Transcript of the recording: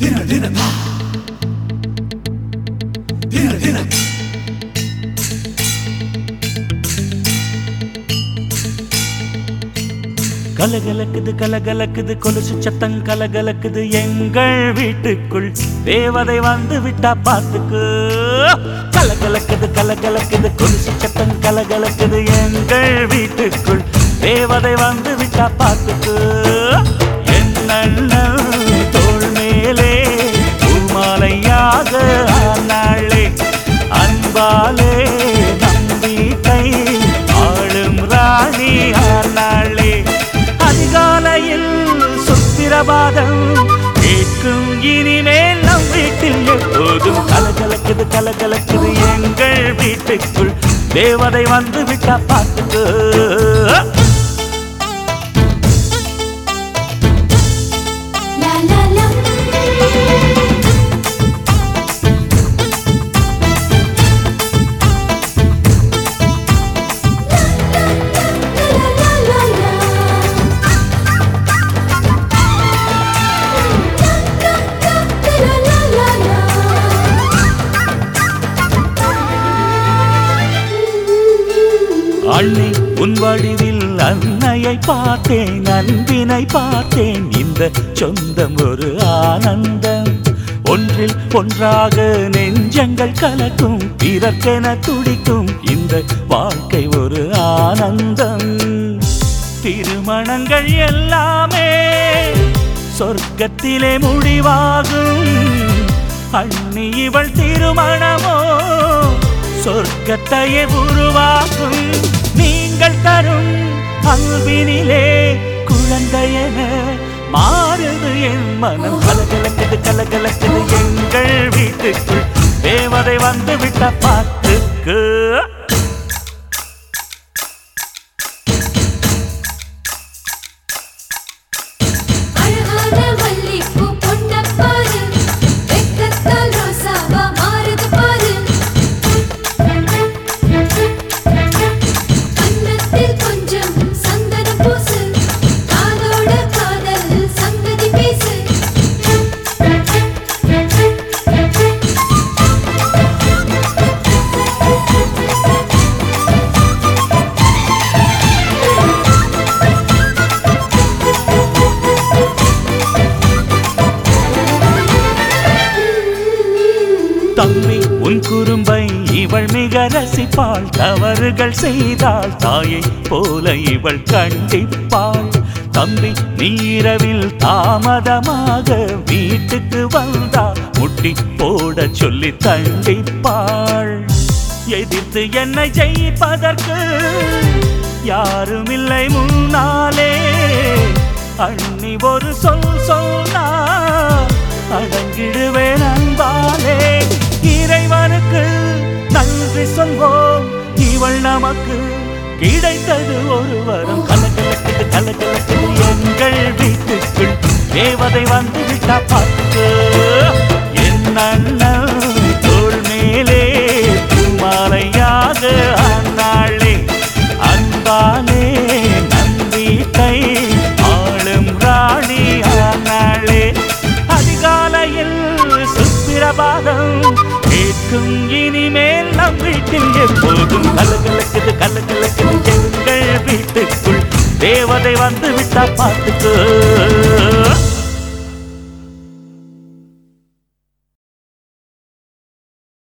தின தின தா தின தின கலகலக்குது கலகலக்குது கொலுசு சத்தம் கலகலக்குது எங்கள் வீட்டுக்குள் தேவதை வந்து விட்டா பார்த்துக்கு கலகலக்குது கலகலக்குது கொலுசு சத்தம் கலகலக்குது எங்கள் வீட்டுக்குள் தேவதை வந்து விட்டா பார்த்துக்கு என்ன தோள் மேலே பூமாலையாக ஆனாளே அன்பாலே நம்பிக்கை ஆளும் ராணி ஆனாளே அதிகாலையில் சுத்திரபாதம் கேட்கும் இனிமேல் நம் வீட்டில் எப்போதும் கலகலக்குது கலகலக்குது எங்கள் வீட்டுக்குள் தேவதை வந்து விட்டா பார்த்துக்கு La la la. La la la la. La la la. அள்ளி உன் வடிவில் அன்னையை பார்த்தேன் அன்பினை பார்த்தேன் இந்த சொந்தம் ஒரு ஆனந்தம் ஒன்றில் ஒன்றாக நெஞ்சங்கள் கலக்கும் பிறர்க்கென துடிக்கும் இந்த வாழ்க்கை ஒரு ஆனந்தம் திருமணங்கள் எல்லாமே சொர்க்கத்திலே முடிவாகும் அண்ணி இவள் திருமணமோ சொர்க்கத்தையே உருவாக்கும் நீங்கள் தரும் அன்பினிலே குழந்தையென மாறுது என் மனம் கலகலக்குது கலகலக்குது எங்கள் வீட்டுக்குள் தேவதை வந்து விட்ட பாட்டுக்கு அழகான மல்லிப்பூ பொண்ணப் பாரு வெக்கத்தால் ரோசாவா மாறுது பாரு கன்னத்தில் கொஞ்சம் சந்தனம் பூசு காதோட காதல் சங்கதி பேசு தம்பி உன் குறும்பை இவள் மிக ரசிப்பாள் தவறுகள் செய்தால் தாயை போல இவள் கண்டிப்பாள் தம்பி நீரவில் தாமதமாக வீட்டுக்கு வந்தா முட்டி போட சொல்லி தண்டிப்பாள் எதிர்த்து என்னை ஜெயிப்பதற்கு யாருமில்லை முன்னாலே அண்ணி ஒரு சொல் சொன்னா அடங்கிடுவேன் அன்பாலே இறைவனுக்கு நன்றி சொல்வோம் இவள் நமக்கு கிடைத்தது ஒரு வரம் கலகலக்குது கலகலக்குது எங்கள் வீட்டுக்குள் தேவதை வந்து விட்டா பார்த்து என் அண்ணன் தோள் மேலே பூமாலையாக ஆனாளே அன்பாலே நம்பிக்கை ஆளும் ராணி ஆனாளே அதிகாலையில் சுப்பிரபாதம் கேட்கும் இனிமேல் நம் வீட்டில் எப்போதும் கலகலக்குது கலகலக்குது எங்கள் வீட்டுக்குள் தேவதை வந்து விட்டா பார்த்துக்கு